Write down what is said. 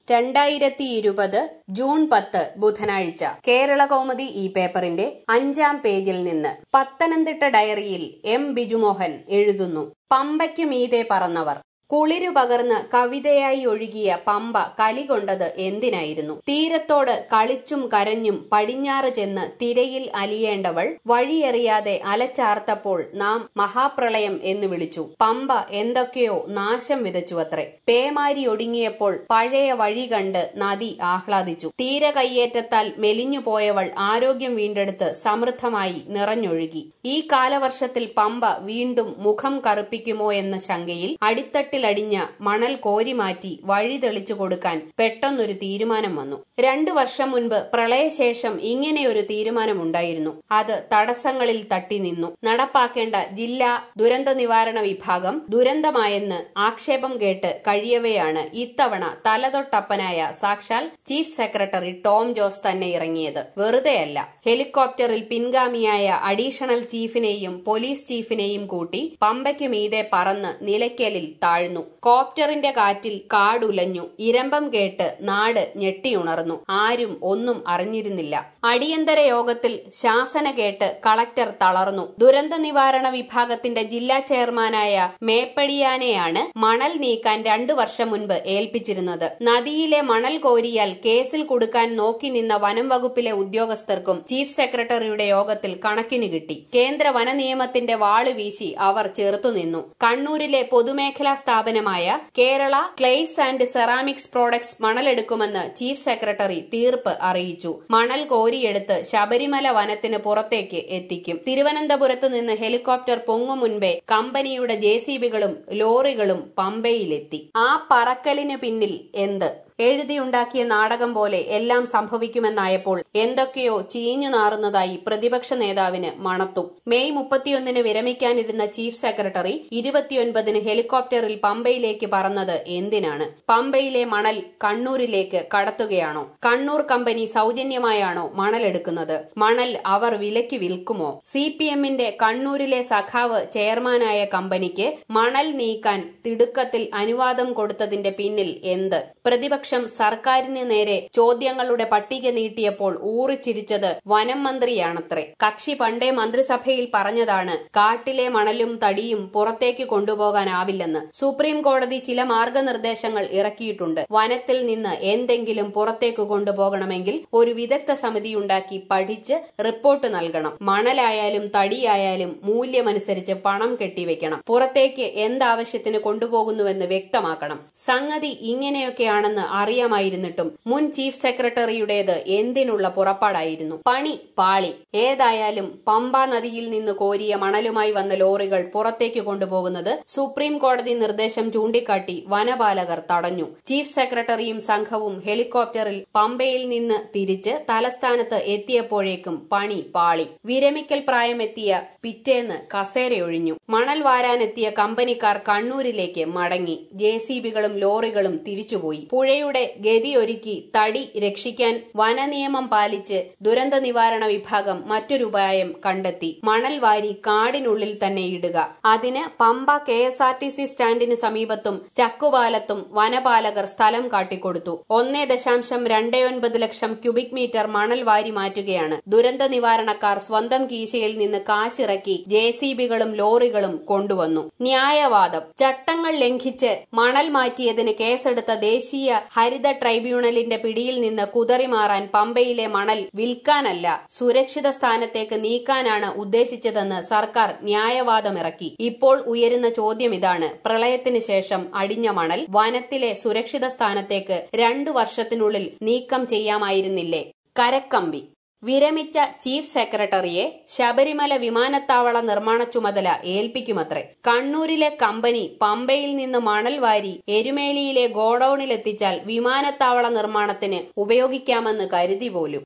രണ്ടായിരത്തി ഇരുപത് ജൂൺ പത്ത് ബുധനാഴ്ച കേരള കൗമുദി ഈ പേപ്പറിന്റെ അഞ്ചാം പേജിൽ നിന്ന് പത്തനംതിട്ട ഡയറിയിൽ എം ബിജുമോഹൻ എഴുതുന്നു പമ്പയ്ക്കു മീതെ പറന്നവർ കുളിരു പകർന്ന് കവിതയായി ഒഴുകിയ പമ്പ കലികൊണ്ടത് എന്തിനായിരുന്നു തീരത്തോട് കളിച്ചും കരഞ്ഞും പടിഞ്ഞാറ് ചെന്ന് തിരയിൽ അലിയേണ്ടവൾ വഴിയെറിയാതെ അലച്ചാർത്തപ്പോൾ നാം മഹാപ്രളയം എന്ന് വിളിച്ചു പമ്പ എന്തൊക്കെയോ നാശം വിതച്ചുവത്രേ പേമാരി ഒടുങ്ങിയപ്പോൾ പഴയ വഴി കണ്ട് നദി ആഹ്ലാദിച്ചു തീര കയ്യേറ്റത്താൽ മെലിഞ്ഞു പോയവൾ ആരോഗ്യം വീണ്ടെടുത്ത് സമൃദ്ധമായി നിറഞ്ഞൊഴുകി ഈ കാലവർഷത്തിൽ പമ്പ വീണ്ടും മുഖം കറുപ്പിക്കുമോ എന്ന ശങ്കയിൽ അടിത്തട്ടിൽ അടിഞ്ഞ മണൽ കോരിമാറ്റി വഴി തെളിച്ചു കൊടുക്കാൻ പെട്ടെന്നൊരു തീരുമാനം വന്നു രണ്ടു വർഷം മുൻപ് പ്രളയശേഷം ഇങ്ങനെയൊരു തീരുമാനമുണ്ടായിരുന്നു അത് തടസ്സങ്ങളിൽ തട്ടി നിന്നു നടപ്പാക്കേണ്ട ജില്ലാ ദുരന്ത നിവാരണ വിഭാഗം ദുരന്തമായെന്ന് ആക്ഷേപം കേട്ട് കഴിയവെയാണ് ഇത്തവണ തലതൊട്ടപ്പനായ സാക്ഷാൽ ചീഫ് സെക്രട്ടറി ടോം ജോസ് തന്നെ ഇറങ്ങിയത് വെറുതെയല്ല ഹെലികോപ്റ്ററിൽ പിൻഗാമിയായ അഡീഷണൽ ചീഫിനെയും പോലീസ് ചീഫിനെയും കൂട്ടി പമ്പയ്ക്ക് മീതെ പറന്ന് നിലയ്ക്കലിൽ താഴ്ന്നു കോപ്റ്ററിന്റെ കാറ്റിൽ കാടുലഞ്ഞു ഇരമ്പം കേട്ട് നാട് ഞെട്ടിയുണർന്നു ആരും ഒന്നും അറിഞ്ഞിരുന്നില്ല അടിയന്തര യോഗത്തിൽ ശാസന കേട്ട് കളക്ടർ തളർന്നു ദുരന്ത നിവാരണ വിഭാഗത്തിന്റെ ജില്ലാ ചെയർമാനായ മേപ്പടിയാനെയാണ് മണൽ നീക്കാൻ രണ്ടു വർഷം മുൻപ് ഏൽപ്പിച്ചിരുന്നത് നദിയിലെ മണൽ കോരിയാൽ കേസിൽ കൊടുക്കാൻ നോക്കി നിന്ന വനം വകുപ്പിലെ ഉദ്യോഗസ്ഥർക്കും ചീഫ് സെക്രട്ടറിയുടെ യോഗത്തിൽ കണക്കിന് കിട്ടി കേന്ദ്ര വന നിയമത്തിന്റെ വാള് വീശി അവർ ചെറുത്തുനിന്നു കണ്ണൂരിലെ പൊതുമേഖലാ സ്ഥാപനമായ Kerala clays and ceramics products മണലെടുക്കുമെന്ന് ചീഫ് സെക്രട്ടറി തീർപ്പ് അറിയിച്ചു മണൽ കോരിയെടുത്ത് ശബരിമല വനത്തിന് പുറത്തേക്ക് എത്തിക്കും തിരുവനന്തപുരത്ത് നിന്ന് ഹെലികോപ്റ്റർ പൊങ്ങും മുൻപേ കമ്പനിയുടെ ജെസിബികളും ലോറികളും പമ്പയിലെത്തി ആ പറക്കലിന് പിന്നിൽ എന്ത് എഴുതിയുണ്ടാക്കിയ നാടകം പോലെ എല്ലാം സംഭവിക്കുമെന്നായപ്പോൾ എന്തൊക്കെയോ ചീഞ്ഞു നാറുന്നതായി പ്രതിപക്ഷ നേതാവിന് മണത്തു മെയ് മുപ്പത്തിയൊന്നിന് വിരമിക്കാനിരുന്ന ചീഫ് സെക്രട്ടറി ഇരുപത്തിയൊൻപതിന് ഹെലികോപ്റ്ററിൽ പമ്പയിലേക്ക് പറന്നത് എന്തിനാണ് പമ്പയിലെ മണൽ കണ്ണൂരിലേക്ക് കടത്തുകയാണോ കണ്ണൂർ കമ്പനി സൗജന്യമായാണോ മണൽ എടുക്കുന്നത് മണൽ അവർ വിലയ്ക്ക് വിൽക്കുമോ സി പി എമ്മിന്റെ കണ്ണൂരിലെ സഖാവ് ചെയർമാനായ കമ്പനിക്ക് മണൽ നീക്കാൻ തിടുക്കത്തിൽ അനുവാദം കൊടുത്തതിന്റെ പിന്നിൽ എന്ത് പ്രതിപക്ഷ പ്രതിപക്ഷം സർക്കാരിന് നേരെ ചോദ്യങ്ങളുടെ പട്ടിക നീട്ടിയപ്പോൾ ഊറിച്ചിരിച്ചത് വനം മന്ത്രിയാണത്രേ കക്ഷി പണ്ടേ മന്ത്രിസഭയിൽ പറഞ്ഞതാണ് കാട്ടിലെ മണലും തടിയും പുറത്തേക്ക് കൊണ്ടുപോകാനാവില്ലെന്ന് സുപ്രീം കോടതി ചില മാർഗനിർദ്ദേശങ്ങൾ ഇറക്കിയിട്ടുണ്ട് വനത്തിൽ നിന്ന് എന്തെങ്കിലും പുറത്തേക്ക് കൊണ്ടുപോകണമെങ്കിൽ ഒരു വിദഗ്ധ സമിതിയുണ്ടാക്കി പഠിച്ച് റിപ്പോർട്ട് നൽകണം മണലായാലും തടിയായാലും മൂല്യമനുസരിച്ച് പണം കെട്ടിവെക്കണം പുറത്തേക്ക് എന്താവശ്യത്തിന് കൊണ്ടുപോകുന്നുവെന്ന് വ്യക്തമാക്കണം സംഗതി ഇങ്ങനെയൊക്കെയാണെന്ന് അറിയാമായിരുന്നിട്ടും മുൻ ചീഫ് സെക്രട്ടറിയുടേത് എന്തിനുള്ള പുറപ്പാടായിരുന്നു പണി പാളി ഏതായാലും പമ്പാ നദിയിൽ നിന്ന് കോരിയ മണലുമായി വന്ന ലോറികൾ പുറത്തേക്ക് കൊണ്ടുപോകുന്നത് സുപ്രീം കോടതി നിർദ്ദേശം ചൂണ്ടിക്കാട്ടി വനപാലകർ തടഞ്ഞു ചീഫ് സെക്രട്ടറിയും സംഘവും ഹെലികോപ്റ്ററിൽ പമ്പയിൽ നിന്ന് തിരിച്ച് തലസ്ഥാനത്ത് എത്തിയപ്പോഴേക്കും പണി പാളി വിരമിക്കൽ പ്രായമെത്തിയ പിറ്റേന്ന് കസേരയൊഴിഞ്ഞു മണൽ വാരാനെത്തിയ കമ്പനിക്കാർ കണ്ണൂരിലേക്ക് മടങ്ങി ജെസിബികളും ലോറികളും തിരിച്ചുപോയി പുഴയുടെ ഗതിയൊരുക്കി തടി രക്ഷിക്കാൻ വനനിയമം പാലിച്ച് ദുരന്ത നിവാരണ വിഭാഗം മറ്റൊരുപായം കണ്ടെത്തി മണൽ വാരി കാടിനുള്ളിൽ തന്നെ ഇടുക അതിന് Pamba K S R T C സ്റ്റാൻഡിന് സമീപത്തും ചക്കുപാലത്തും വനപാലകർ സ്ഥലം കാട്ടിക്കൊടുത്തു ഒന്നേ ദശാംശം രണ്ടേ ഒൻപത് ലക്ഷം ക്യൂബിക് മീറ്റർ മണൽ വാരി മാറ്റുകയാണ് ദുരന്ത നിവാരണക്കാർ സ്വന്തം കീശയിൽ നിന്ന് കാശിറക്കി ജെസിബികളും ലോറികളും കൊണ്ടുവന്നു ന്യായവാദം ചട്ടങ്ങൾ ലംഘിച്ച് മണൽ മാറ്റിയതിന് കേസെടുത്ത ദേശീയ ഹരിത ട്രൈബ്യൂണലിന്റെ പിടിയിൽ നിന്ന് കുതറിമാറാൻ പമ്പയിലെ മണൽ വിൽക്കാനല്ല സുരക്ഷിത സ്ഥാനത്തേക്ക് നീക്കാനാണ് ഉദ്ദേശിച്ചതെന്ന് സർക്കാർ ന്യായവാദമിറക്കി ഇപ്പോൾ ഉയരുന്ന ചോദ്യം ഇതാണ് പ്രളയത്തിന് ശേഷം അടിഞ്ഞ മണൽ വനത്തിലെ സുരക്ഷിത സ്ഥാനത്തേക്ക് രണ്ടു വർഷത്തിനുള്ളിൽ നീക്കം ചെയ്യാമായിരുന്നില്ലേ കരക്കമ്പി വിരമിച്ച ചീഫ് സെക്രട്ടറിയെ ശബരിമല വിമാനത്താവള നിർമ്മാണ ചുമതല ഏൽപ്പിക്കുമത്രേ കണ്ണൂരിലെ കമ്പനി പമ്പയിൽ നിന്ന് മണൽ വാരി എരുമേലിയിലെ ഗോഡൌണിലെത്തിച്ചാൽ വിമാനത്താവള നിർമ്മാണത്തിന് ഉപയോഗിക്കാമെന്ന് കരുതി പോലും